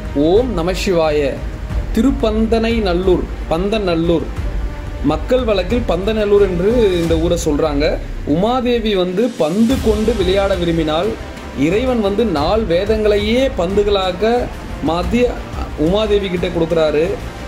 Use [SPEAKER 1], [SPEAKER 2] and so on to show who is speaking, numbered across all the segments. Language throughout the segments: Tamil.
[SPEAKER 1] ஓம் நமசிவாய திருப்பந்தனை நல்லூர் பந்தநல்லூர் மக்கள் வழக்கில் பந்தநல்லூர் என்று இந்த ஊரை சொல்றாங்க உமாதேவி வந்து பந்து கொண்டு விளையாட விரும்பினால் இறைவன் வந்து நால் வேதங்களையே பந்துகளாக மாற்றி உமாதேவி கிட்ட கொடுக்குறாரு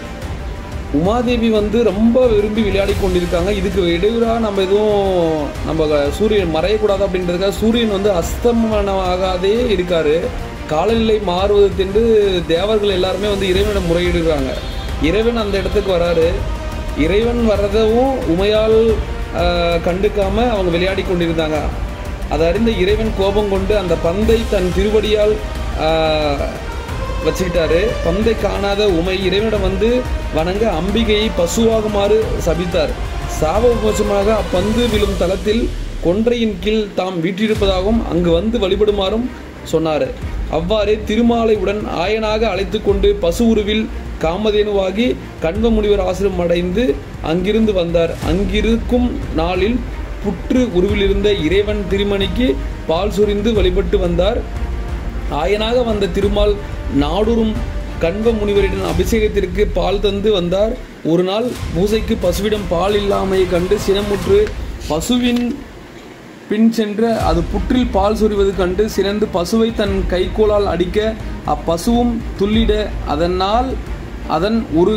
[SPEAKER 1] உமாதேவி வந்து ரொம்ப விரும்பி விளையாடி கொண்டிருக்காங்க இதுக்கு இடையூறாக நம்ம எதுவும் நம்ம சூரியன் மறையக்கூடாது அப்படின்றதுக்காக சூரியன் வந்து அஸ்தமனமாகாதே இருக்காரு காலநிலை மாறுவதென்று தேவர்கள் எல்லாருமே வந்து இறைவனிடம் முறையிடுறாங்க இறைவன் அந்த இடத்துக்கு வராரு இறைவன் வர்றதவும் உமையால் ஆஹ், கண்டுக்காம அவங்க விளையாடி கொண்டிருந்தாங்க அதை அறிந்த இறைவன் கோபம் கொண்டு அந்த பந்தை தன் திருவடியால் ஆஹ், வச்சுக்கிட்டாரு பந்தை காணாத உமை இறைவனிடம் வந்து வணங்க அம்பிகையை பசுவாகுமாறு சபித்தார் சாப விமோசமாக அப்பந்து விழும் தளத்தில் கொன்றையின் கீழ் தாம் வீற்றிருப்பதாகவும் அங்கு வந்து வழிபடுமாறும் சொன்னார் அவ்வாறே திருமாலையுடன் ஆயனாக அழைத்து கொண்டு பசு உருவில் காமதேனுவாகி கண்வ முனிவர் ஆசிரம் அடைந்து அங்கிருந்து வந்தார் அங்கிருக்கும் நாளில் புற்று உருவிலிருந்த இறைவன் திருமணிக்கு பால் சொரிந்து வழிபட்டு வந்தார் ஆயனாக வந்த திருமால் நாடூரும் கண்வ முனிவரிடம் அபிஷேகத்திற்கு பால் தந்து வந்தார் ஒரு நாள் பூசைக்கு பசுவிடம் பால் இல்லாமையை கண்டு சினமுற்று பசுவின் பின் சென்று அது புற்றில் பால் சொரிவது கண்டு சினந்து பசுவை தன் கைக்கோலால் அடிக்க அப்பசுவும் துள்ளிட அதனால் அதன் ஒரு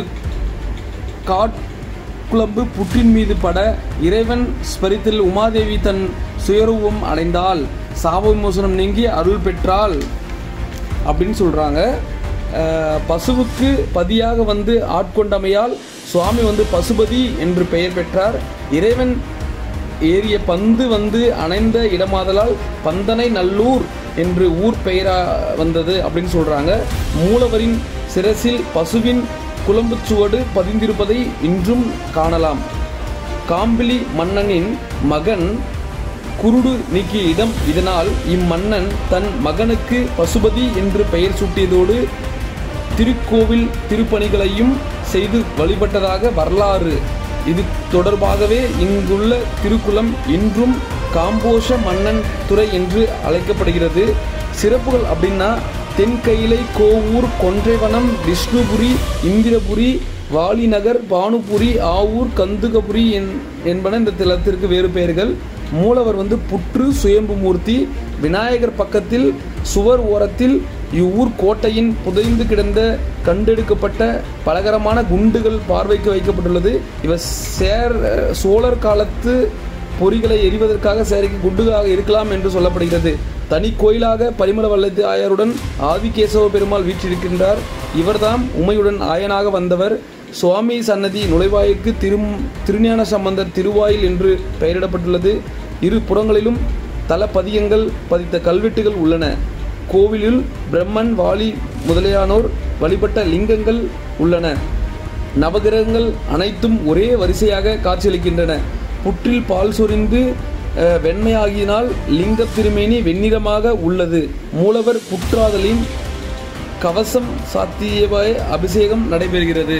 [SPEAKER 1] காட்குழம்பு புற்றின் மீது பட இறைவன் ஸ்பரித்தில் உமாதேவி தன் சுயரூபம் அடைந்தால் சாப விமோசனம் நீங்கி அருள் பெற்றாள் அப்படின்னு சொல்கிறாங்க பசுவுக்கு பதியாக வந்து ஆட்கொண்டமையால் சுவாமி வந்து பசுபதி என்று பெயர் பெற்றார் இறைவன் ஏறிய பந்து வந்து அணைந்த இடமாதலால் பந்தனை நல்லூர் என்று ஊர் பெயரா வந்தது அப்படின்னு சொல்றாங்க மூலவரின் சிரசில் பசுவின் குழம்புச் சுவடு பதிந்திருப்பதை இன்றும் காணலாம் காம்பிலி மன்னனின் மகன் குருடு நீக்கிய இடம் இதனால் இம்மன்னன் தன் மகனுக்கு பசுபதி என்று பெயர் சூட்டியதோடு திருக்கோவில் திருப்பணிகளையும் செய்து வழிபட்டதாக வரலாறு இது தொடர்பாகவே இங்குள்ள திருக்குளம் இன்றும் காம்போஷ மன்னன் துறை என்று அழைக்கப்படுகிறது சிறப்புகள் அப்படின்னா தென்கையிலை கோவூர் கொன்றைவனம் விஷ்ணுபுரி இந்திரபுரி வாலிநகர் பானுபுரி ஆவூர் கந்துகபுரி என்- என்பன இந்த தலத்திற்கு வேறு பெயர்கள் மூலவர் வந்து புற்று சுயம்பு மூர்த்தி விநாயகர் பக்கத்தில் சுவர் ஓரத்தில் இவ்வூர் கோட்டையின் புதைந்து கிடந்த கண்டெடுக்கப்பட்ட பலகரமான குண்டுகள் பார்வைக்கு வைக்கப்பட்டுள்ளது இவர் சேர் சோழர் காலத்து பொறிகளை எரிவதற்காக சேரிக்கு குண்டுகளாக இருக்கலாம் என்று சொல்லப்படுகிறது தனி கோயிலாக பரிமள வல்லத்து ஆயருடன் ஆதிகேசவ பெருமாள் வீற்றிருக்கின்றார் இவர்தாம் உமையுடன் ஆயனாக வந்தவர் சுவாமி சன்னதி நுழைவாயிற்கு திரு திருஞான சம்பந்தர் திருவாயில் என்று பெயரிடப்பட்டுள்ளது இரு புறங்களிலும் தல பதியங்கள் பதித்த கல்வெட்டுகள் உள்ளன கோவிலில் பிரம்மன் வாலி முதலியானோர் வழிபட்ட லிங்கங்கள் உள்ளன நவகிரகங்கள் அனைத்தும் ஒரே வரிசையாக காட்சியளிக்கின்றன புற்றில் பால் சொரிந்து அஹ், வெண்மையாகினால் லிங்க திருமேனி வெண்ணிறமாக உள்ளது மூலவர் புற்றாதலின் கவசம் சாத்தியவாய் அபிஷேகம் நடைபெறுகிறது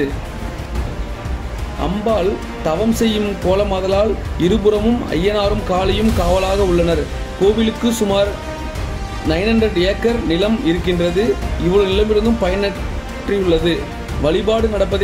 [SPEAKER 1] அம்பாள் தவம் செய்யும் கோலமாதலால் இருபுறமும் ஐயனாரும் காளியும் காவலாக உள்ளனர் கோவிலுக்கு சுமார் நைன் ஹண்ட்ரட் ஏக்கர் நிலம் இருக்கின்றது இவ்வளவு நிலமிருந்தும் பயனற்றியுள்ளது வழிபாடு நடப்பதை